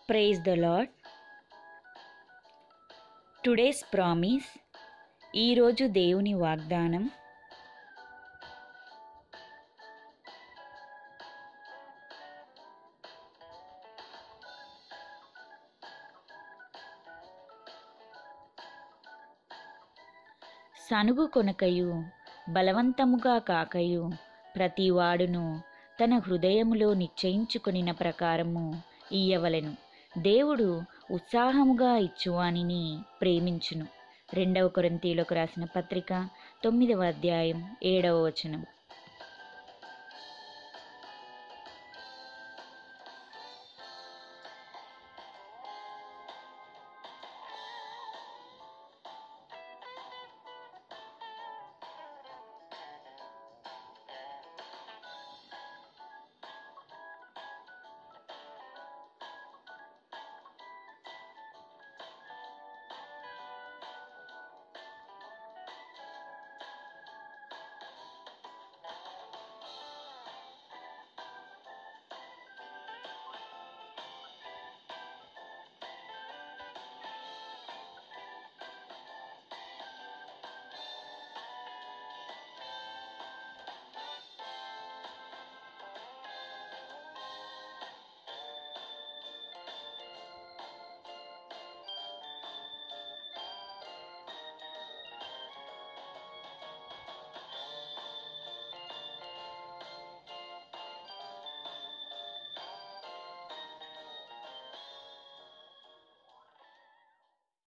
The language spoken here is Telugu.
praise the Lord today's promise ఈరోజు దేవుని వాగ్దానం సనుగు కొనకయు బలవంతముగా కాకయు ప్రతివాడును తన హృదయములో నిశ్చయించుకొనిన ప్రకారము ఇయ్యవలెను దేవుడు ఉత్సాహముగా ఇచ్చువానిని ప్రేమించును రెండవ కొరింతీలకు రాసిన పత్రిక తొమ్మిదవ అధ్యాయం ఏడవ వచనం